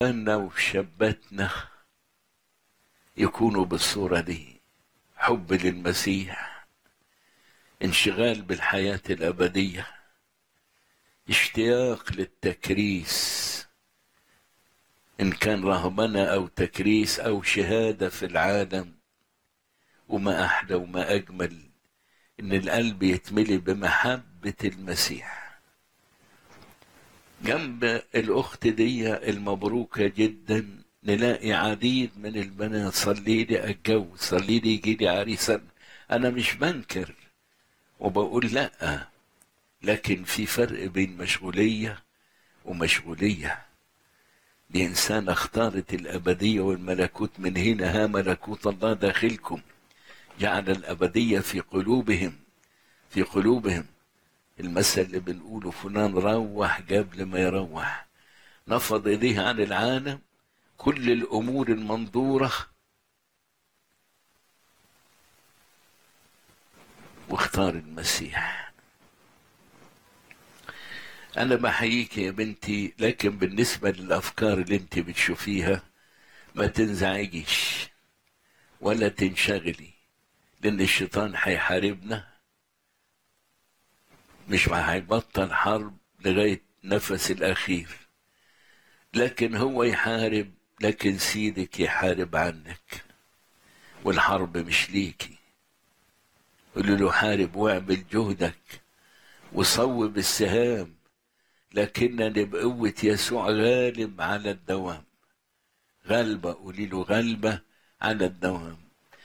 شبابنا وشاباتنا يكونوا بالصورة دي حب للمسيح انشغال بالحياة الأبدية اشتياق للتكريس إن كان رهبنة أو تكريس أو شهادة في العالم وما أحلى وما أجمل إن القلب يتملي بمحبة المسيح جنب الأخت دي المبروكة جدا نلاقي عديد من البنات صلي لي أتجوز صلي لي يجي لي عريس أنا مش بنكر وبقول لأ لكن في فرق بين مشغولية ومشغولية دي إنسانة اختارت الأبدية والملكوت من هنا ها ملكوت الله داخلكم جعل الأبدية في قلوبهم في قلوبهم المثل اللي بنقوله فلان روح قبل ما يروح نفض ايديه عن العالم كل الامور المنظوره واختار المسيح انا بحييك يا بنتي لكن بالنسبه للافكار اللي انت بتشوفيها ما تنزعجيش ولا تنشغلي لان الشيطان هيحاربنا مش هيبطل حرب لغايه نفس الاخير لكن هو يحارب لكن سيدك يحارب عنك والحرب مش ليكي قول له حارب واعمل جهدك وصوب السهام لكنني بقوة يسوع غالب على الدوام غلبة قولي له غلبة على الدوام